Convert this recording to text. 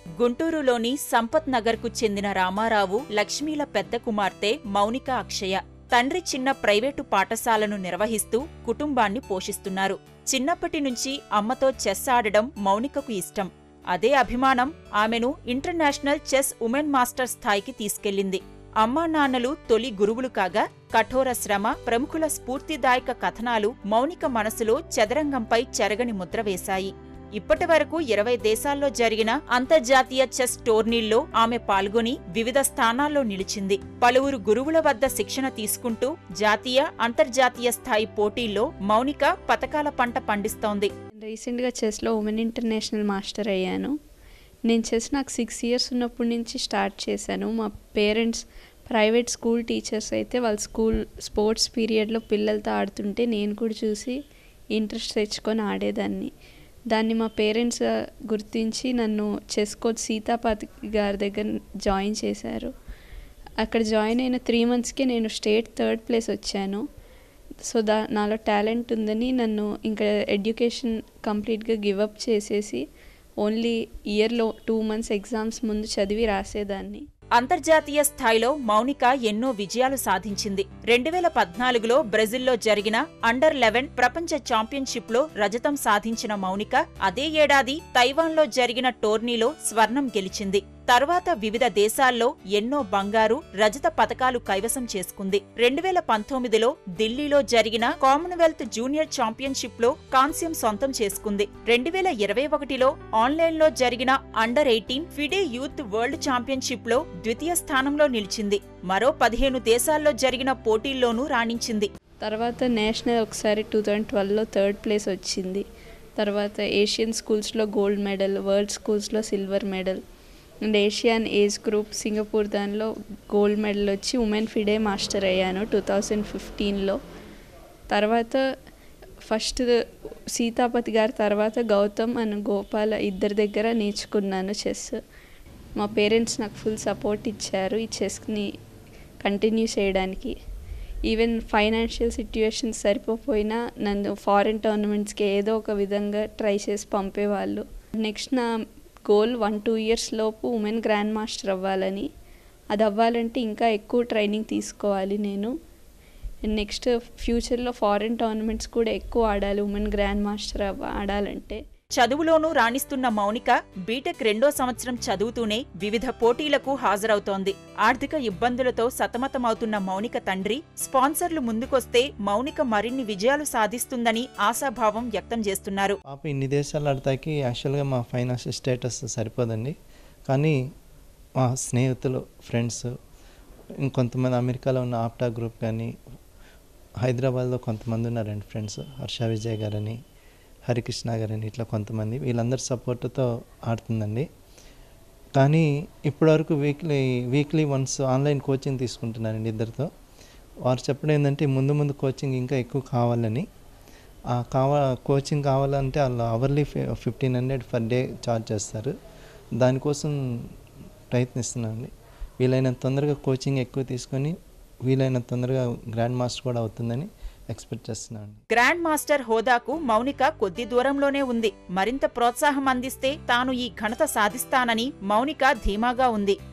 గుంటూరులోని సంపత్ నగర్కు చెందిన రామారావు లక్ష్మీల పెద్ద కుమార్తె మౌనిక అక్షయ తండ్రి చిన్న ప్రైవేటు పాఠశాలను నిర్వహిస్తూ కుటుంబాన్ని పోషిస్తున్నారు చిన్నప్పటి నుంచి అమ్మతో చెస్ ఆడడం మౌనికకు ఇష్టం అదే అభిమానం ఆమెను ఇంటర్నేషనల్ చెస్ ఉమెన్ మాస్టర్ స్థాయికి తీసుకెళ్లింది అమ్మా నాన్నలు తొలి గురువులు కాగా కఠోర శ్రమ ప్రముఖుల స్ఫూర్తిదాయక కథనాలు మౌనిక మనసులో చదరంగంపై చెరగని ముద్ర వేశాయి ఇప్పటి వరకు ఇరవై దేశాల్లో జరిగిన అంతర్జాతీయ చెస్ టోర్నీల్లో ఆమె పాల్గొని వివిధ స్థానాల్లో నిలిచింది పలువురు గురువుల వద్ద శిక్షణ తీసుకుంటూ జాతీయ అంతర్జాతీయ స్థాయి పోటీల్లో మౌనిక పతకాల పంట పండిస్తోంది రీసెంట్గా చెస్లో ఉమెన్ ఇంటర్నేషనల్ మాస్టర్ అయ్యాను నేను చెస్ నాకు సిక్స్ ఇయర్స్ ఉన్నప్పటి నుంచి స్టార్ట్ చేశాను మా పేరెంట్స్ ప్రైవేట్ స్కూల్ టీచర్స్ అయితే వాళ్ళ స్కూల్ స్పోర్ట్స్ పీరియడ్లో పిల్లలతో ఆడుతుంటే నేను కూడా చూసి ఇంట్రెస్ట్ తెచ్చుకొని ఆడేదాన్ని దాన్ని మా పేరెంట్స్ గుర్తించి నన్ను చెస్ కోచ్ సీతాపతి గారి దగ్గర జాయిన్ చేశారు అక్కడ జాయిన్ అయిన త్రీ మంత్స్కే నేను స్టేట్ థర్డ్ ప్లేస్ వచ్చాను సో దా నాలో టాలెంట్ ఉందని నన్ను ఇంకా ఎడ్యుకేషన్ కంప్లీట్గా గివప్ చేసేసి ఓన్లీ ఇయర్లో టూ మంత్స్ ఎగ్జామ్స్ ముందు చదివి రాసేదాన్ని అంతర్జాతీయ స్థాయిలో మౌనిక ఎన్నో విజయాలు సాధించింది రెండు వేల పద్నాలుగులో బ్రెజిల్లో జరిగిన అండర్ లెవెన్ ప్రపంచ ఛాంపియన్షిప్లో రజతం సాధించిన మౌనిక అదే ఏడాది తైవాన్లో జరిగిన టోర్నీలో స్వర్ణం గెలిచింది తర్వాత వివిధ దేశాల్లో ఎన్నో బంగారు రజత పతకాలు కైవసం చేసుకుంది రెండు వేల పంతొమ్మిదిలో ఢిల్లీలో జరిగిన కామన్వెల్త్ జూనియర్ ఛాంపియన్షిప్ లో కాంస్యం సొంతం చేసుకుంది రెండు వేల ఇరవై ఒకటిలో ఆన్లైన్లో జరిగిన under eighteen FIDE youth world championship లో ద్వితీయ స్థానంలో నిలిచింది మరో పదిహేను దేశాల్లో జరిగిన పోటీల్లోనూ రాణించింది తర్వాత నేషనల్ ఒకసారి టూ థౌజండ్ ట్వెల్వ్లో థర్డ్ ప్లేస్ వచ్చింది తర్వాత ఏషియన్ స్కూల్స్లో గోల్డ్ మెడల్ వరల్డ్ స్కూల్స్లో silver medal and Asian age group Singapore దానిలో గోల్డ్ మెడల్ వచ్చి ఉమెన్ ఫిడే మాస్టర్ అయ్యాను టూ థౌజండ్ ఫిఫ్టీన్లో తర్వాత ఫస్ట్ సీతాపతి గారి తర్వాత గౌతమ్ అండ్ గోపాల ఇద్దరి దగ్గర నేర్చుకున్నాను చెస్ మా పేరెంట్స్ నాకు ఫుల్ సపోర్ట్ ఇచ్చారు ఈ చెస్ని కంటిన్యూ చేయడానికి ఈవెన్ ఫైనాన్షియల్ సిట్యుయేషన్స్ సరిపోయినా నన్ను ఫారిన్ టోర్నమెంట్స్కి ఏదో ఒక విధంగా ట్రై చేసి పంపేవాళ్ళు నెక్స్ట్ నా గోల్ వన్ టూ ఇయర్స్ లోపు ఉమెన్ గ్రాండ్ మాస్టర్ అవ్వాలని అది అవ్వాలంటే ఇంకా ఎక్కువ ట్రైనింగ్ తీసుకోవాలి నేను నెక్స్ట్ ఫ్యూచర్లో ఫారిన్ టోర్నమెంట్స్ కూడా ఎక్కువ ఆడాలి ఉమెన్ గ్రాండ్ మాస్టర్ అవ్వ ఆడాలంటే చదువులోనూ రాణిస్తున్న మౌనిక బీటెక్ రెండో సంవత్సరం చదువుతూనే వివిధ పోటీలకు హాజరవుతోంది ఆర్థిక ఇబ్బందులతో సతమతమవుతున్న మౌనిక తండ్రి స్పాన్సర్లు ముందుకొస్తే మౌనిక మరిన్ని విజయాలు సాధిస్తుందని ఆశాభావం వ్యక్తం చేస్తున్నారు పాప ఇన్ని దేశాలు ఆడతాకి యాక్చువల్గా మా ఫైనాన్షియల్ స్టేటస్ సరిపోదండి కానీ మా స్నేహితులు ఫ్రెండ్స్ ఇంకొంతమంది అమెరికాలో ఉన్న ఆప్టా గ్రూప్ కానీ హైదరాబాద్లో కొంతమంది ఉన్నారండి ఫ్రెండ్స్ హర్ష విజయ్ గారని హరికృష్ణ గారని ఇట్లా కొంతమంది వీళ్ళందరి సపోర్ట్తో ఆడుతుందండి కానీ ఇప్పటివరకు weekly weekly once online coaching తీసుకుంటున్నానండి ఇద్దరితో వారు చెప్పడం ఏంటంటే ముందు ముందు కోచింగ్ ఇంకా ఎక్కువ కావాలని ఆ కావ కోచింగ్ కావాలంటే వాళ్ళు hourly fifteen hundred per day charge చేస్తారు దానికోసం ప్రయత్నిస్తున్నానండి వీలైనంత తొందరగా కోచింగ్ ఎక్కువ తీసుకొని వీలైనంత తొందరగా గ్రాండ్ మాస్టర్ కూడా అవుతుందని ఎక్స్పెక్ట్ చేస్తున్నాను గ్రాండ్ మాస్టర్ హోదాకు మౌనిక కొద్ది దూరంలోనే ఉంది మరింత ప్రోత్సాహం అందిస్తే తాను ఈ ఘనత సాధిస్తానని మౌనిక ధీమాగా ఉంది